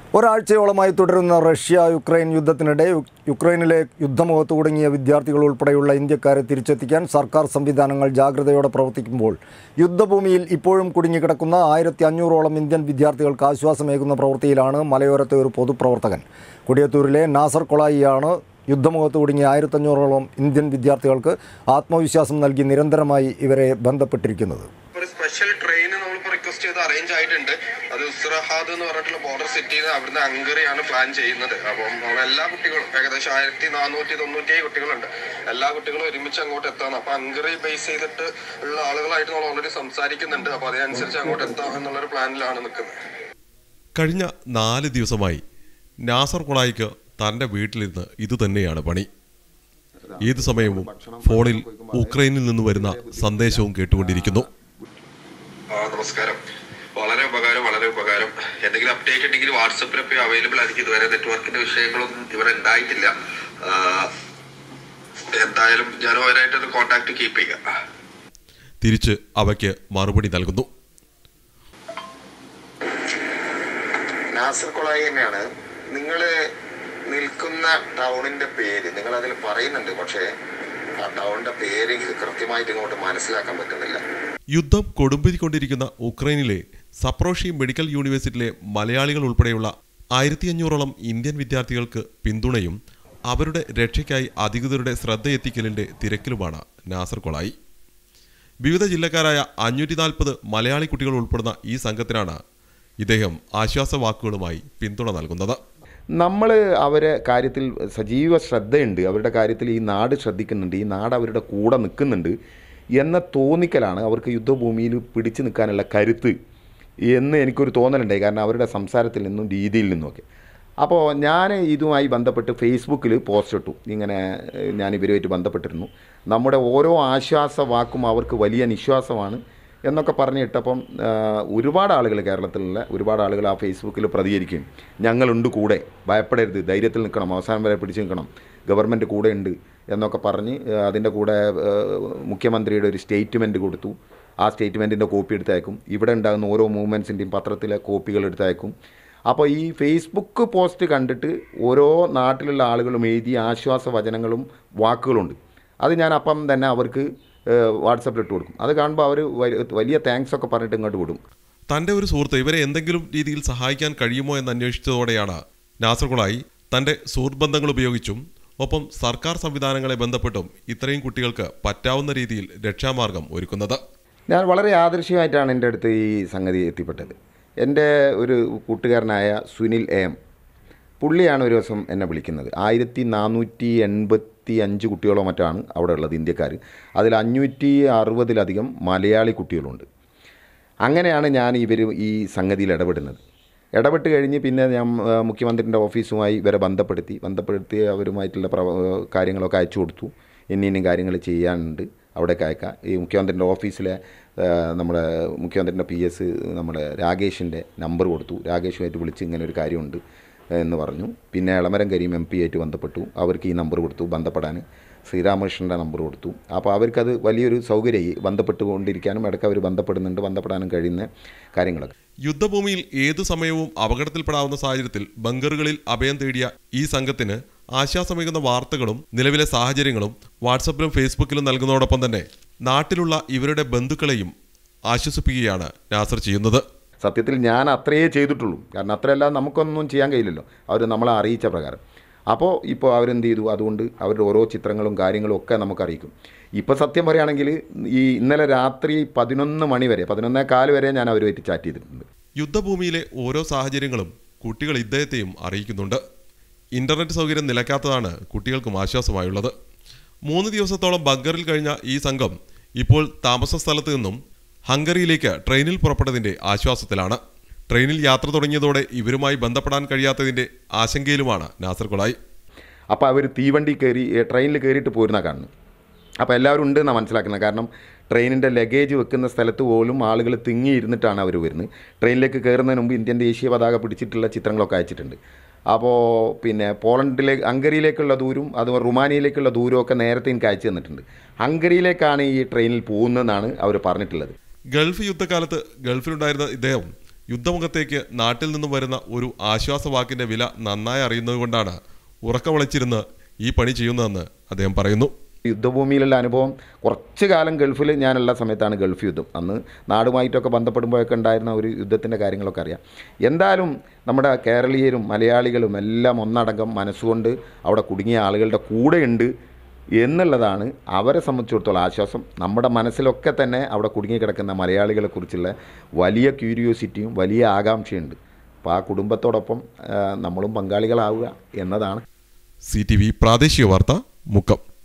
ഒരാഴ്ചയോളമായി തുടരുന്ന Russia Ukraine യുദ്ധത്തിനിടെ U- യുക്രൈനിലെ യുദ്ധമുഖത്ത് കുടുങ്ങിയ വിദ്യാർത്ഥികൾ ഉൾപ്പെടെയുള്ള ഇന്ത്യക്കാരെ തിരിച്ചെത്തിക്കാൻ സർക്കാർ സംവിധാനങ്ങൾ ജാഗ്രതയോടെ പ്രവർത്തിക്കുമ്പോൾ യുദ്ധഭൂമിയിൽ ഇപ്പോഴും കുടുങ്ങിക്കിടക്കുന്ന ആയിരത്തി അഞ്ഞൂറോളം ഇന്ത്യൻ വിദ്യാർത്ഥികൾക്ക് ആശ്വാസമേകുന്ന പ്രവൃത്തിയിലാണ് മലയോരത്തെ ഒരു പൊതുപ്രവർത്തകൻ കൊടിയത്തൂരിലെ നാസർ കൊളായിയാണ് യുദ്ധമുഖത്ത് കുടുങ്ങിയ ആയിരത്തഞ്ഞൂറോളം ഇന്ത്യൻ വിദ്യാർത്ഥികൾക്ക് ആത്മവിശ്വാസം നൽകി നിരന്തരമായി ഇവരെ ബന്ധപ്പെട്ടിരിക്കുന്നത് ഒരു സ്പെഷ്യൽ ട്രെയിൻ നമ്മളിപ്പോ റിക്വസ്റ്റ് ചെയ്ത് അറേഞ്ച് ആയിട്ടുണ്ട് അത് ഉസ്രഹാദ് എന്ന് പറഞ്ഞിട്ടുള്ള ബോർഡർ സിറ്റിയിൽ നിന്ന് അവിടുന്ന് ഹംഗറിയാണ് പ്ലാൻ ചെയ്യുന്നത് അപ്പം നമ്മൾ എല്ലാ കുട്ടികളും ഏകദേശം ആയിരത്തി നാനൂറ്റി തൊണ്ണൂറ്റി കുട്ടികളുണ്ട് എല്ലാ കുട്ടികളും ഒരുമിച്ച് അങ്ങോട്ട് എത്താന്ന് അപ്പൊ ഹംഗറി ബേസ് ചെയ്തിട്ട് ഉള്ള ആളുകളായിട്ട് നമ്മൾ ഓൾറെഡി സംസാരിക്കുന്നുണ്ട് അപ്പൊ അതിനനുസരിച്ച് അങ്ങോട്ട് എത്താം എന്നുള്ളൊരു പ്ലാനിലാണ് നിൽക്കുന്നത് കഴിഞ്ഞ നാല് ദിവസമായി നാസർ കൊളായിക്ക് തൻ്റെ വീട്ടിലിരുന്ന് ഇതുതന്നെയാണ് പണി ഏത് സമയവും ഫോണിൽ ഉക്രൈനിൽ നിന്ന് വരുന്ന സന്ദേശവും കേട്ടുകൊണ്ടിരിക്കുന്നു ആ, നമസ്കാരം വളരെ ഉപകാരം വളരെ ഉപകാരം എന്തെങ്കിലും അപ്ഡേറ്റ് ഉണ്ടെങ്കിൽ വാട്സപ്പിലൊക്കെ അവൈലബിൾ ആയിരിക്കും ഇതുവരെ നെറ്റ്വർക്കിന്റെ വിഷയങ്ങളൊന്നും ഇവിടെ ഉണ്ടായിട്ടില്ല ആ, എന്തായാലും ഞാൻ അവരായിട്ടൊരു കോണ്ടാക്ട് കീപ്പ് ചെയ്യാം തിരിച്ച് അവയ്ക്ക് മറുപടി നൽകുന്നു നാസർ കൊളായി തന്നെയാണ് നിങ്ങൾ നിൽക്കുന്ന ടൗണിന്റെ പേര് നിങ്ങൾ അതിൽ പറയുന്നുണ്ട് പക്ഷേ ആ ടൗണിന്റെ പേര് എനിക്ക് കൃത്യമായിട്ട് ഇങ്ങോട്ട് മനസ്സിലാക്കാൻ പറ്റുന്നില്ല യുദ്ധം കൊടുമ്പിരിക്കൊണ്ടിരിക്കുന്ന ഉക്രൈനിലെ സപ്രോഷി മെഡിക്കൽ യൂണിവേഴ്സിറ്റിയിലെ മലയാളികൾ ഉൾപ്പെടെയുള്ള ആയിരത്തി അഞ്ഞൂറോളം ഇന്ത്യൻ വിദ്യാർത്ഥികൾക്ക് പിന്തുണയും അവരുടെ രക്ഷയ്ക്കായി അധികൃതരുടെ ശ്രദ്ധയെത്തിക്കലിന്റെ തിരക്കിലുമാണ് നാസർ കൊളായി വിവിധ ജില്ലക്കാരായ അഞ്ഞൂറ്റി നാൽപ്പത് മലയാളി കുട്ടികൾ ഉൾപ്പെടുന്ന ഈ സംഘത്തിനാണ് ഇദ്ദേഹം ആശ്വാസവാക്കുകളുമായി പിന്തുണ നൽകുന്നത് നമ്മൾ അവരെ കാര്യത്തിൽ സജീവ ശ്രദ്ധയുണ്ട് അവരുടെ കാര്യത്തിൽ ഈ നാട് ശ്രദ്ധിക്കുന്നുണ്ട് ഈ നാട് അവരുടെ കൂടെ നിൽക്കുന്നുണ്ട് എന്ന തോന്നിക്കലാണ് അവർക്ക് യുദ്ധഭൂമിയിൽ പിടിച്ചു നിൽക്കാനുള്ള കരുത്ത് എന്ന് എനിക്കൊരു തോന്നലുണ്ടായി കാരണം അവരുടെ സംസാരത്തിൽ നിന്നും രീതിയിൽ നിന്നുമൊക്കെ അപ്പോൾ ഞാൻ ഇതുമായി ബന്ധപ്പെട്ട് ഫേസ്ബുക്കിൽ പോസ്റ്റ് ഇട്ടു ഇങ്ങനെ ഏഹ്, ഞാൻ ഇവരുമായിട്ട് ബന്ധപ്പെട്ടിരുന്നു നമ്മുടെ ഓരോ ആശ്വാസ വാക്കും അവർക്ക് വലിയ നിശ്വാസമാണ് എന്നൊക്കെ പറഞ്ഞിട്ടപ്പം ആ, ഒരുപാട് ആളുകൾ കേരളത്തിലുള്ള ഒരുപാട് ആളുകൾ ആ ഫേസ്ബുക്കിൽ പ്രതികരിക്കും ഞങ്ങളുണ്ട് കൂടെ ഭയപ്പെടരുത് ധൈര്യത്തിൽ നിൽക്കണം അവസാനം വരെ പിടിച്ചു നിൽക്കണം ഗവൺമെൻറ് കൂടെ ഉണ്ട് എന്നൊക്കെ പറഞ്ഞ് ആ, അതിൻ്റെ കൂടെ ആ, മുഖ്യമന്ത്രിയുടെ ഒരു സ്റ്റേറ്റ്മെൻറ്റ് കൊടുത്തു ആ സ്റ്റേറ്റ്മെൻറ്റിൻ്റെ കോപ്പി എടുത്തയക്കും ഇവിടെ ഉണ്ടാകുന്ന ഓരോ മൂവ്മെൻറ്റ്സിൻ്റെയും പത്രത്തിലെ കോപ്പികൾ എടുത്തയക്കും അപ്പോൾ ഈ ഫേസ്ബുക്ക് പോസ്റ്റ് കണ്ടിട്ട് ഓരോ നാട്ടിലുള്ള ആളുകളും എഴുതിയ ആശ്വാസ വചനങ്ങളും വാക്കുകളുണ്ട് അത് ഞാൻ അപ്പം തന്നെ അവർക്ക് വാട്സപ്പിൽ ഇട്ട് കൊടുക്കും അത് കാണുമ്പോൾ അവർ വലിയ താങ്ക്സ് ഒക്കെ പറഞ്ഞിട്ട് ഇങ്ങോട്ട് വിടും തന്റെ ഒരു സുഹൃത്ത് ഇവരെ എന്തെങ്കിലും രീതിയിൽ സഹായിക്കാൻ കഴിയുമോ എന്ന് അന്വേഷിച്ചതോടെയാണ് നാസർ കൊളായി തന്റെ സുഹൃത്ത് ബന്ധങ്ങൾ ഉപയോഗിച്ചും ഒപ്പം സർക്കാർ സംവിധാനങ്ങളെ ബന്ധപ്പെട്ടും ഇത്രയും കുട്ടികൾക്ക് പറ്റാവുന്ന രീതിയിൽ രക്ഷാമാർഗം ഒരുക്കുന്നത് ഞാൻ വളരെ യാദൃശ്യമായിട്ടാണ് എൻ്റെ അടുത്ത് ഈ സംഗതി എത്തിപ്പെട്ടത് എൻ്റെ ഒരു കൂട്ടുകാരനായ സുനിൽ എം പുള്ളിയാണ് ഒരു ദിവസം എന്നെ വിളിക്കുന്നത് ആയിരത്തി നാനൂറ്റി എൺപത്തി അഞ്ച് കുട്ടികളോ മറ്റാണ് അവിടെ ഉള്ളത് ഇന്ത്യക്കാർ അതിൽ അഞ്ഞൂറ്റി അറുപതിലധികം മലയാളി കുട്ടികളുണ്ട് അങ്ങനെയാണ് ഞാൻ ഇവർ ഈ സംഗതിയിൽ ഇടപെടുന്നത് ഇടപെട്ട് കഴിഞ്ഞ് പിന്നെ ഞാൻ ആ, മുഖ്യമന്ത്രിൻ്റെ ഓഫീസുമായി ഇവരെ ബന്ധപ്പെടുത്തി ബന്ധപ്പെടുത്തി അവരുമായിട്ടുള്ള പ്രവ കാര്യങ്ങളൊക്കെ അയച്ചു കൊടുത്തു ഇന്ന ഇന്ന കാര്യങ്ങൾ ചെയ്യാനുണ്ട് അവിടേക്ക് അയക്കാം ഈ മുഖ്യമന്ത്രിൻ്റെ ഓഫീസിലെ ആ, നമ്മുടെ മുഖ്യമന്ത്രിൻ്റെ പി എസ് നമ്മുടെ രാകേഷിൻ്റെ നമ്പർ കൊടുത്തു രാകേഷുമായിട്ട് വിളിച്ച് ഇങ്ങനെ ഒരു കാര്യമുണ്ട് എന്ന് പറഞ്ഞു പിന്നെ എളമരം കരീം എം പി ആയിട്ട് ബന്ധപ്പെട്ടു അവർക്ക് ഈ നമ്പർ കൊടുത്തു ബന്ധപ്പെടാൻ ശ്രീരാമകൃഷ്ണൻ്റെ നമ്പർ കൊടുത്തു അപ്പോൾ അവർക്കത് വലിയൊരു സൗകര്യമായി ബന്ധപ്പെട്ടുകൊണ്ടിരിക്കാനും ഇടയ്ക്ക് അവർ ബന്ധപ്പെടുന്നുണ്ട് ബന്ധപ്പെടാനും കഴിയുന്ന കാര്യങ്ങളൊക്കെ യുദ്ധഭൂമിയിൽ ഏതു സമയവും അപകടത്തിൽപ്പെടാവുന്ന സാഹചര്യത്തിൽ ബങ്കറുകളിൽ അഭയം തേടിയ ഈ സംഘത്തിന് ആശ്വാസമേകുന്ന വാർത്തകളും നിലവിലെ സാഹചര്യങ്ങളും വാട്സപ്പിലും ഫേസ്ബുക്കിലും നൽകുന്നതോടൊപ്പം തന്നെ നാട്ടിലുള്ള ഇവരുടെ ബന്ധുക്കളെയും ആശ്വസിപ്പിക്കുകയാണ് നാസർ ചെയ്യുന്നത് സത്യത്തിൽ ഞാൻ അത്രയേ ചെയ്തിട്ടുള്ളൂ കാരണം അത്രയല്ലാതെ നമുക്കൊന്നും ചെയ്യാൻ കഴിയില്ലല്ലോ അവർ നമ്മളെ അറിയിച്ച പ്രകാരം അപ്പോൾ ഇപ്പോൾ അവരെന്ത് ചെയ്തു അതുകൊണ്ട് അവരുടെ ഓരോ ചിത്രങ്ങളും കാര്യങ്ങളും ഒക്കെ നമുക്ക് അറിയിക്കും ഇപ്പോൾ സത്യം പറയുകയാണെങ്കിൽ ഈ ഇന്നലെ രാത്രി പതിനൊന്ന് മണി വരെ പതിനൊന്നേ കാല് വരെ ഞാൻ അവരുമായിട്ട് ചാറ്റ് ചെയ്തിട്ടുണ്ട് യുദ്ധഭൂമിയിലെ ഓരോ സാഹചര്യങ്ങളും കുട്ടികൾ ഇദ്ദേഹത്തെയും അറിയിക്കുന്നുണ്ട് ഇന്റർനെറ്റ് സൗകര്യം നിലയ്ക്കാത്തതാണ് കുട്ടികൾക്കും ആശ്വാസമായുള്ളത് മൂന്ന് ദിവസത്തോളം ബങ്കറിൽ കഴിഞ്ഞ ഈ സംഘം ഇപ്പോൾ താമസ സ്ഥലത്ത് നിന്നും ഹംഗറിയിലേക്ക് ട്രെയിനിൽ പുറപ്പെട്ടതിന്റെ ആശ്വാസത്തിലാണ് ട്രെയിനിൽ യാത്ര തുടങ്ങിയതോടെ ഇവരുമായി ബന്ധപ്പെടാൻ കഴിയാത്തതിന്റെ ആശങ്കയിലുമാണ് നാസർ കൊളായി അപ്പോൾ അവർ തീവണ്ടി കയറി ട്രെയിനിൽ കയറിയിട്ട് പോരുന്ന കാണുന്നു അപ്പോൾ എല്ലാവരും ഉണ്ട് എന്നാണ് മനസ്സിലാക്കുന്നത് കാരണം ട്രെയിനിൻ്റെ ലഗേജ് വെക്കുന്ന സ്ഥലത്ത് പോലും ആളുകൾ തിങ്ങി ഇരുന്നിട്ടാണ് അവർ വരുന്നത് ട്രെയിനിലേക്ക് കയറുന്നതിന് മുമ്പ് ഇന്ത്യൻ ദേശീയ പതാക പിടിച്ചിട്ടുള്ള ചിത്രങ്ങളൊക്കെ അയച്ചിട്ടുണ്ട് അപ്പോൾ പിന്നെ പോളണ്ടിലേക്ക് ഹംഗറിയിലേക്കുള്ള ദൂരവും അതുപോലെ റുമാനിയയിലേക്കുള്ള ദൂരമൊക്കെ നേരത്തെ എനിക്ക് അയച്ചു തന്നിട്ടുണ്ട് ഹംഗറിയിലേക്കാണ് ഈ ട്രെയിനിൽ പോകുന്നതെന്നാണ് അവർ പറഞ്ഞിട്ടുള്ളത് ഗൾഫ് യുദ്ധകാലത്ത് ഗൾഫിലുണ്ടായിരുന്ന ഇദ്ദേഹം യുദ്ധമുഖത്തേക്ക് നാട്ടിൽ നിന്നും വരുന്ന ഒരു ആശ്വാസവാക്കിന്റെ വില നന്നായി അറിയുന്നതുകൊണ്ടാണ് ഉറക്കമളിച്ചിരുന്ന് ഈ പണി ചെയ്യുന്നതെന്ന് അദ്ദേഹം പറയുന്നു യുദ്ധഭൂമിയിലുള്ള അനുഭവം കുറച്ച് കാലം ഗൾഫിൽ ഞാനുള്ള സമയത്താണ് ഗൾഫ് യുദ്ധം അന്ന് നാടുമായിട്ടൊക്കെ ബന്ധപ്പെടുമ്പോഴൊക്കെ ഉണ്ടായിരുന്ന ഒരു യുദ്ധത്തിൻ്റെ കാര്യങ്ങളൊക്കെ അറിയാം എന്തായാലും നമ്മുടെ കേരളീയരും മലയാളികളും എല്ലാം ഒന്നടങ്കം മനസ്സുകൊണ്ട് അവിടെ കുടുങ്ങിയ ആളുകളുടെ കൂടെയുണ്ട് എന്നുള്ളതാണ് അവരെ സംബന്ധിച്ചിടത്തോളം ആശ്വാസം നമ്മുടെ മനസ്സിലൊക്കെ തന്നെ അവിടെ കുടുങ്ങിക്കിടക്കുന്ന മലയാളികളെ കുറിച്ചുള്ള വലിയ ക്യൂരിയോസിറ്റിയും വലിയ ആകാംക്ഷയുണ്ട് അപ്പോൾ ആ കുടുംബത്തോടൊപ്പം ആ, നമ്മളും പങ്കാളികളാവുക എന്നതാണ് സി ടി വി പ്രാദേശിക വാർത്ത മുക്കം